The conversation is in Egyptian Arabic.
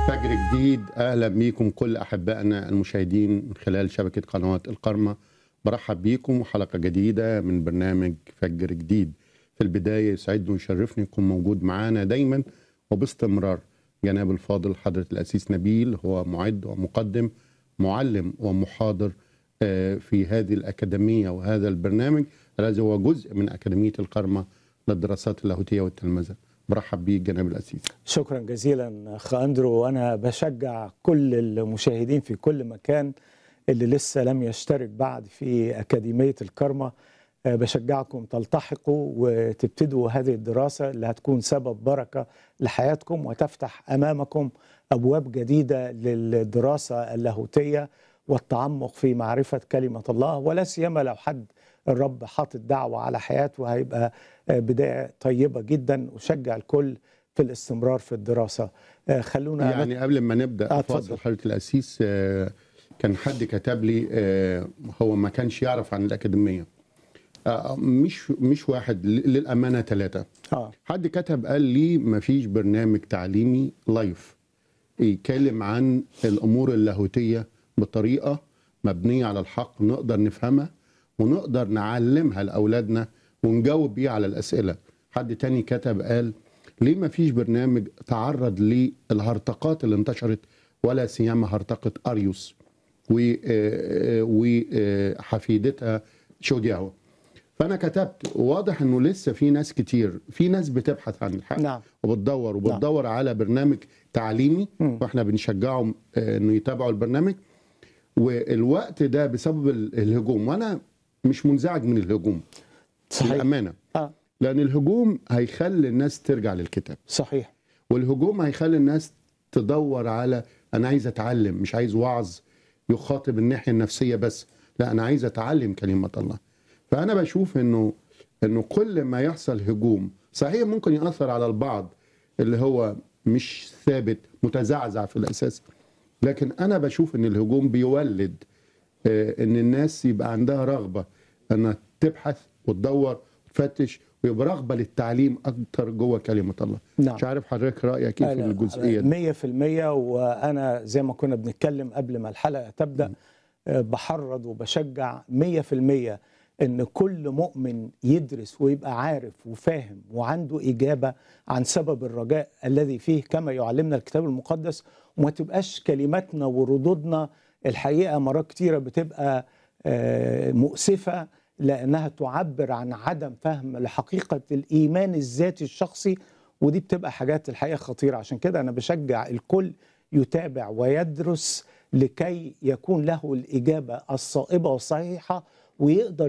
فجر جديد اهلا بيكم كل احبائنا المشاهدين من خلال شبكه قنوات القرمه برحب بيكم وحلقه جديده من برنامج فجر جديد في البدايه يسعدني ويشرفني يكون موجود معانا دايما وباستمرار جناب الفاضل حضره الاسيس نبيل هو معد ومقدم معلم ومحاضر آه، في هذه الاكاديميه وهذا البرنامج الذي هو جزء من اكاديميه القرمه للدراسات اللاهوتيه والتلمذه برحب بيك جناب الاسيس شكرا جزيلا اخ اندرو وانا بشجع كل المشاهدين في كل مكان اللي لسه لم يشترك بعد في اكاديميه الكرمه آه، بشجعكم تلتحقوا وتبتدوا هذه الدراسه اللي هتكون سبب بركه لحياتكم وتفتح امامكم ابواب جديده للدراسه اللاهوتيه والتعمق في معرفه كلمه الله ولا سيما لو حد الرب حاطط دعوه على حياته هيبقى آه، بدايه طيبه جدا اشجع الكل في الاستمرار في الدراسه آه، خلونا يعني قبل ما نبدا آه، فاصل اتفضل. حضره الاسيس آه، كان حد كتب لي آه، هو ما كانش يعرف عن الاكاديميه آه، مش مش واحد ل- للامانه ثلاثه اه حد كتب قال لي ما فيش برنامج تعليمي لايف يتكلم عن الامور اللاهوتيه بطريقه مبنيه على الحق نقدر نفهمها ونقدر نعلمها لاولادنا ونجاوب بيها على الاسئله حد تاني كتب قال ليه ما فيش برنامج تعرض للهرطقات اللي انتشرت ولا سيما هرطقه اريوس و- آه، آه، وحفيدتها شودياهو فانا كتبت واضح انه لسه في ناس كتير في ناس بتبحث عن الحق نعم وبتدور وبتدور على برنامج تعليمي مم. واحنا بنشجعهم آه، انه يتابعوا البرنامج والوقت ده بسبب ال- الهجوم وانا مش منزعج من الهجوم صحيح للامانه اه لان الهجوم هيخلي الناس ترجع للكتاب صحيح والهجوم هيخلي الناس تدور على انا عايز اتعلم مش عايز وعظ يخاطب الناحيه النفسيه بس لا انا عايز اتعلم كلمه الله فانا بشوف انه انه كل ما يحصل هجوم صحيح ممكن ياثر على البعض اللي هو مش ثابت متزعزع في الاساس لكن انا بشوف ان الهجوم بيولد آه، ان الناس يبقى عندها رغبه انها تبحث وتدور وتفتش ويبقى رغبه للتعليم اكتر جوه كلمه الله نعم مش عارف حضرتك رايك ايه في الجزئيه دي مية في المية وأنا زي ما كنا بنتكلم قبل ما الحلقة تبدأ آه، بحرض وبشجع مية في المية إن كل مؤمن يدرس ويبقى عارف وفاهم وعنده إجابة عن سبب الرجاء الذي فيه كما يعلمنا الكتاب المقدس وما تبقاش كلماتنا وردودنا الحقيقة مرات كتيرة بتبقى آه، مؤسفة لأنها تعبر عن عدم فهم لحقيقة الإيمان الذاتي الشخصي ودي بتبقى حاجات الحقيقه خطيره عشان كده انا بشجع الكل يتابع ويدرس لكي يكون له الاجابه الصائبه والصحيحه ويقدر